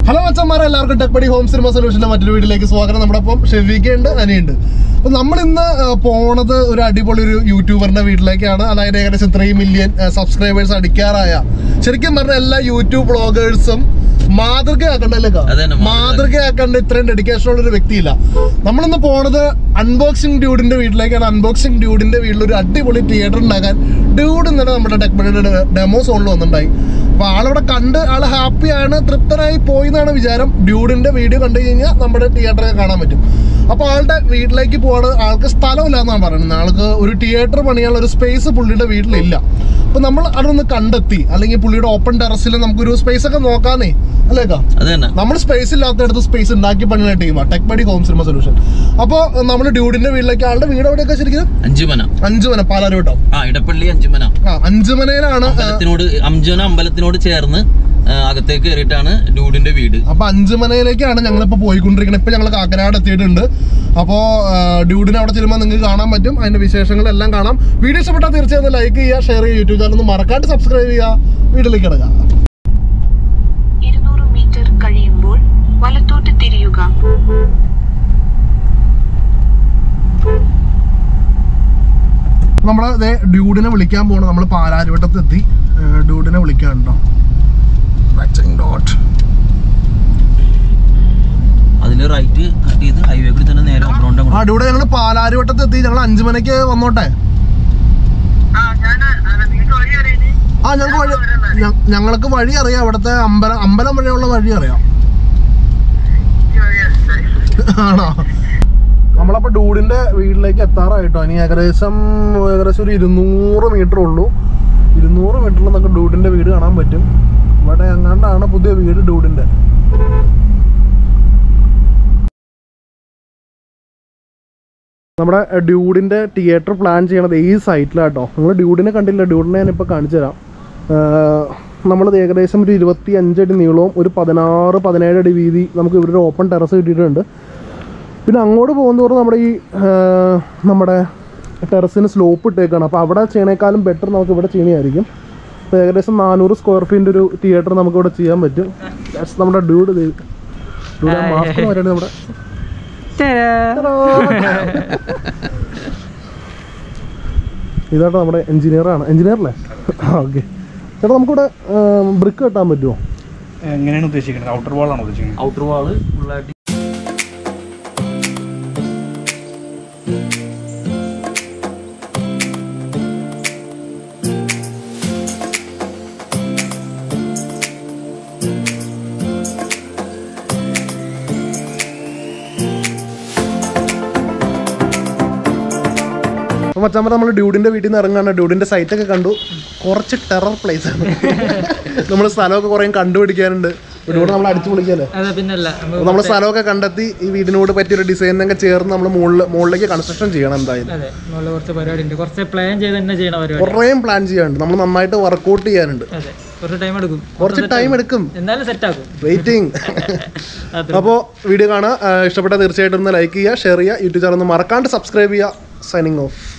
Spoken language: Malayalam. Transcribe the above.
ഹലോ അച്ഛന്മാരെ എല്ലാവർക്കും ടെക്പടി ഹോം സിനിമ സൊല്യൂഷന്റെ മറ്റൊരു വീട്ടിലേക്ക് സ്വാഗതം നമ്മുടെ ഒപ്പം ഷെഫീക്ക ഉണ്ട് അനിയുണ്ട് അപ്പൊ നമ്മൾ ഇന്ന് പോണത് ഒരു അടിപൊളി ഒരു യൂട്യൂബറിന്റെ വീട്ടിലേക്കാണ് അതായത് ഏകദേശം ത്രീ മില്യൺ സബ്സ്ക്രൈബേഴ്സ് അടിക്കാറായ ശരിക്കും പറഞ്ഞ എല്ലാ യൂട്യൂബ് ബ്ലോഗേഴ്സും മാതൃകയാക്കണ്ടല്ലേ അതന്നെ, മാതൃക. മാതൃകയാക്കേണ്ട ഇത്രയും ഡെഡിക്കേഷൻ ഉള്ള ഒരു വ്യക്തിയില്ല നമ്മളിന്ന് പോണത് അൺബോക്സിംഗ് ഡ്യൂഡിന്റെ വീട്ടിലേക്കാണ് അൺബോക്സിംഗ് ഡ്യൂഡിന്റെ വീട്ടിൽ ഒരു അടിപൊളി തിയേറ്റർ ഉണ്ടാക്കാൻ ഡ്യൂഡ് ഇന്നലെ നമ്മുടെ ടെക്ബഡിയുടെ ഡെമോ സോണിൽ വന്നിട്ടുണ്ടായി അപ്പൊ ആളവിടെ കണ്ട് ആള് ഹാപ്പിയാണ് തൃപ്തനായി പോയി എന്നാണ് വിചാരം ഡ്യൂഡിന്റെ വീഡിയോ കണ്ടു കഴിഞ്ഞാൽ നമ്മുടെ തിയേറ്ററൊക്കെ കാണാൻ പറ്റും അപ്പൊ ആളുടെ വീട്ടിലേക്ക് പോവാണ് ആൾക്ക് സ്ഥലമില്ല എന്നാണ് പറയുന്നത് ആൾക്ക് ഒരു തിയേറ്റർ പണിയാനുള്ള ഒരു സ്പേസ് പുള്ളിയുടെ വീട്ടിലില്ല അപ്പൊ നമ്മൾ അതൊന്ന് കണ്ടെത്തി അല്ലെങ്കിൽ പുള്ളിയുടെ ഓപ്പൺ ടെറസിൽ നമുക്കൊരു സ്പേസ് ഒക്കെ നോക്കാന്നേ അല്ലേക്കാ അത് തന്നെ നമ്മൾ സ്പേസ് ഇല്ലാത്തടത്ത് സ്പേസ് ഉണ്ടാക്കി പണിയുന്ന ടീമാണ് tech buddy home cinema solution അപ്പോൾ നമ്മൾ ഡ്യൂഡിന്റെ വീട്ടിലേക്ക് ആളുടെ വീട് എവിടെയൊക്കെ ശരിക്കും അഞ്ചുമന അഞ്ചുമന പാലാരോട്ടോ ആ ഇടപ്പള്ളി അഞ്ചുമന ആ അഞ്ചുമനയിലാണ് അമ്പലത്തിനോട് അഞ്ചുമന അമ്പലത്തിനോട് ചേർന്ന് ആ, അകത്തേക്ക് കയറിയിട്ടാണ് ഡൂഡിന്റെ വീട് അപ്പൊ അഞ്ചുമനയിലേക്കാണ് ഞങ്ങളിപ്പോ പോയിക്കൊണ്ടിരിക്കുന്നത് ഇപ്പൊ ഞങ്ങൾ കാക്കനാട് എത്തിയിട്ടുണ്ട് അപ്പോ ഡ്യൂഡിനെ അവിടെ ചെല്ലുമ്പോൾ നിങ്ങൾക്ക് കാണാൻ പറ്റും അതിന്റെ വിശേഷങ്ങളെല്ലാം കാണാം വീഡിയോ ഇഷ്ടപ്പെട്ടാൽ തീർച്ചയായും ലൈക്ക് ചെയ്യുക ഷെയർ ചെയ്യുക യൂട്യൂബ് ചാനൽ ഒന്ന് മറക്കാണ്ട് സബ്സ്ക്രൈബ് ചെയ്യുക വീട്ടിലേക്ക് ഇടക്കാം ഇരുന്നൂറ് മീറ്റർ കഴിയുമ്പോൾ വലത്തോട്ട് തിരിയുക നമ്മൾ ഡ്യൂഡിനെ വിളിക്കാൻ പോകണം നമ്മൾ പാലാരിവട്ടത്ത് എത്തി ഏഹ് ഡ്യൂഡിനെ വിളിക്കാൻ കേട്ടോ ഡോട്ട് അതില് റൈറ്റ് കട്ട് ചെയ്ത് ഹൈവേ കൂടി തന്നെ നേരെ ഓപ്പറൗണ്ട് ആ ഡ്യൂടെ ഞങ്ങൾ പാലാരിവട്ടത്ത് എത്തി ഞങ്ങൾ അഞ്ചു മണിക്ക് വന്നോട്ടെ ആ ഞങ്ങൾക്ക് വഴി ഞ- ഞങ്ങൾക്ക് വഴി അറിയാം അവിടുത്തെ അമ്പലം അമ്പലം വഴിയുള്ള വഴി അറിയാം ആണോ നമ്മളപ്പോ ഡൂഡിന്റെ വീട്ടിലേക്ക് എത്താറായിട്ടോ ഇനി ഏകദേശം ഏകദേശം ഒരു ഇരുന്നൂറ് മീറ്റർ ഉള്ളൂ ഇരുന്നൂറ് മീറ്ററിൽ നമുക്ക് ഡൂഡിന്റെ വീട് കാണാൻ പറ്റും ഇവിടെ എങ്ങാണ്ടാണ് പുതിയ വീട് ഡൂഡിന്റെ നമ്മുടെ ഡ്യൂഡിന്റെ തിയേറ്റർ പ്ലാൻ ചെയ്യണത് ഈ സൈറ്റിലാട്ടോ നിങ്ങൾ ഡ്യൂഡിനെ കണ്ടില്ല ഡ്യൂഡിനെ ഞാനിപ്പോൾ കാണിച്ചു തരാം നമ്മൾ ഏകദേശം ഒരു ഇരുപത്തി അഞ്ചടി നീളവും ഒരു പതിനാറ് പതിനേഴ് അടി വീതി നമുക്ക് ഇവിടെ ഒരു ഓപ്പൺ ടെറസ് കിട്ടിയിട്ടുണ്ട് പിന്നെ അങ്ങോട്ട് പോകുന്നതോറും നമ്മുടെ ഈ ആ, നമ്മുടെ ടെറസിന് സ്ലോപ്പ് ഇട്ടേക്കാണ് അപ്പോൾ അവിടെ ചെയ്യണേക്കാളും ബെറ്റർ നമുക്ക് ഇവിടെ ചെയ്യണമായിരിക്കും അപ്പോൾ ഏകദേശം നാനൂറ് സ്ക്വയർ ഫീറ്റിൻ്റെ ഒരു തിയേറ്റർ നമുക്ക് ഇവിടെ ചെയ്യാൻ പറ്റും That's നമ്മുടെ ഡ്യൂഡ് ഡ്യൂഡ് മാസ്ക് വരെയാണ് നമ്മുടെ ഇതാട്ടോ നമ്മുടെ എഞ്ചിനീയർ ആണ് എഞ്ചിനീയർ അല്ലേ ഓക്കെ ചേട്ടാ നമുക്കിവിടെ ബ്രിക്ക് കെട്ടാൻ പറ്റുമോ എങ്ങനെയാണ് ഉദ്ദേശിക്കുന്നത് ഔട്ടർ വാൾ ആണോ ഉദ്ദേശിക്കുന്നത് ഔട്ടർ വാള് ഫുള്ളായിട്ട് അപ്പോൾ മച്ചാൻ നമ്മൾ ഡ്യൂഡിൻ്റെ വീട്ടിൽ നിന്ന് ഇറങ്ങാണ് ഡ്യൂഡിൻ്റെ സൈറ്റൊക്കെ കണ്ടു കുറച്ച് ടെറർ പ്ലേസ് ആണ് നമ്മൾ സ്ഥലമൊക്കെ കുറേ കണ്ടുപിടിക്കാനുണ്ട് ഡ്യൂഡ് നമ്മൾ അടിച്ചു പൊളിക്കാല്ലേ അതെ പിന്നല്ല അപ്പോൾ നമ്മൾ സ്ഥലമൊക്കെ കണ്ടെത്തി ഈ വീടിനോട് പറ്റിയൊരു ഡിസൈനൊക്കെ ചേർന്ന് നമ്മൾ മുകളിൽ മുകളിലേക്ക് കൺസ്ട്രക്ഷൻ ചെയ്യണം എന്തായാലും അതെ മുകളിൽ കുറച്ച് പരിപാടി ഉണ്ട് കുറച്ച് പ്ലാൻ ചെയ്ത് തന്നെ ചെയ്യണ പരിപാടി കുറേ പ്ലാൻ ചെയ്യാനുണ്ട് നമ്മൾ നന്നായിട്ട് വർക്കൗട്ട് ചെയ്യാനുണ്ട് അതെ കുറച്ച് ടൈം എടുക്കും കുറച്ച് ടൈം എടുക്കും എന്നാലും സെറ്റ് ആക്കും വെയിറ്റിംഗ് അത്ര അപ്പോൾ വീഡിയോ കാണാൻ ഇഷ്ടപ്പെട്ട തീർച്ചയായിട്ടും ഒന്ന് ലൈക്ക് ചെയ്യുക ഷെയർ ചെയ്യുക യൂട്യൂബ് ചാനൽ ഒന്ന് മറക്കാണ്ട് സബ്സ്ക്രൈബ് ചെയ്യുക സൈനിങ് ഓഫ്